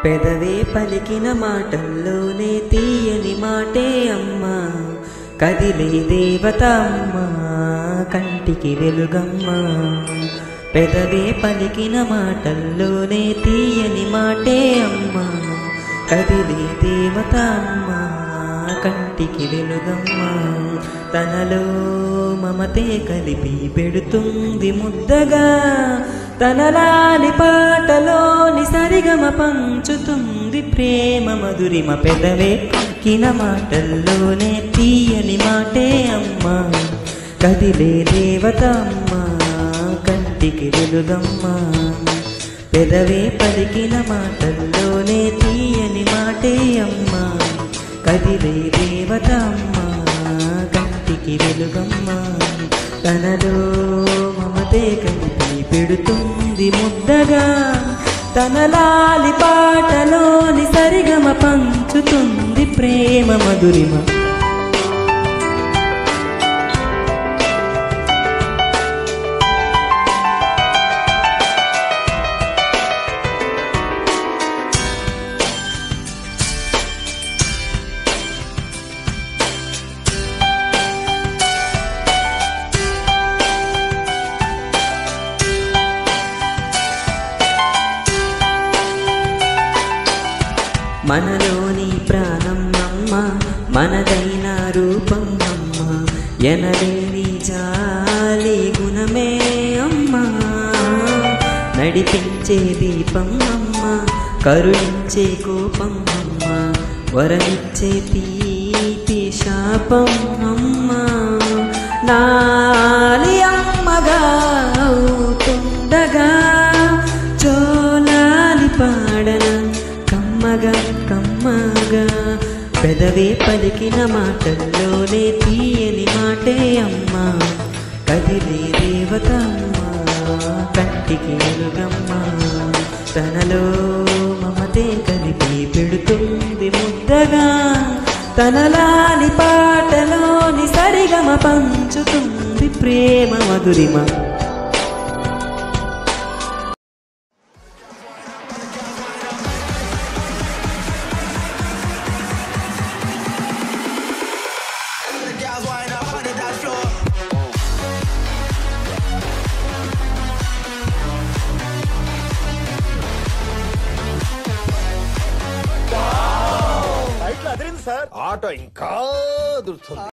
పెదవే పలికిన మాటల్లోనే తీయని మాటే అమ్మా కదిలే దేవత అమ్మా కంటికి వెలుగమ్మా పెదవే పలికిన మాటల్లోనే తీయని మాటే అమ్మా కదిలే దేవత అమ్మా కంటికి వెలుగమ్మా తనలో మమతే కలిపి పెడుతుంది ముద్దగా తనలాని పాటలోని సరిగమ పంచుతుంది ప్రేమ మధురిమ పెదవే కిన మాటల్లోనే తీయని మాటే అమ్మా కదిలే దేవత అమ్మా కంటికి వెలుగమ్మా పెదవే పలికిన మాటల్లోనే తీయని మాటే అమ్మా కదిలే దేవత అమ్మా కంటికి వెలుగమ్మా తనలో మమతే కలిపి పెడుతుంది ముద్దగా తనలాలి పాటలోని సరిగమ పంచుతుంది ప్రేమ మధురిమ మనలోని ప్రాణం అమ్మ మనదైన రూపం అమ్మ ఎనలేని జాలి గుణమే అమ్మ నడిపించే దీపం అమ్మ కరుణించే కోపం అమ్మ వరమిచ్చే తీపి శాపం అమ్మ నాలి అమ్మగా అవుతుండగా చోలాలి పాడన కమ్మగా కమ్మగా పెదవే పలికిన మాటల్లోనే తీయని మాటే అమ్మా కదిలే దేవత అమ్మా కంటికి వెలుగమ్మా తనలో మమతే కలిపి పెడుతుంది ముద్దగా తనలాని పాటలోని సరిగమ పంచుతుంది ప్రేమ మధురిమ The girls wind up on the dance floor. ఆటో ఇంకా అదురుతుంది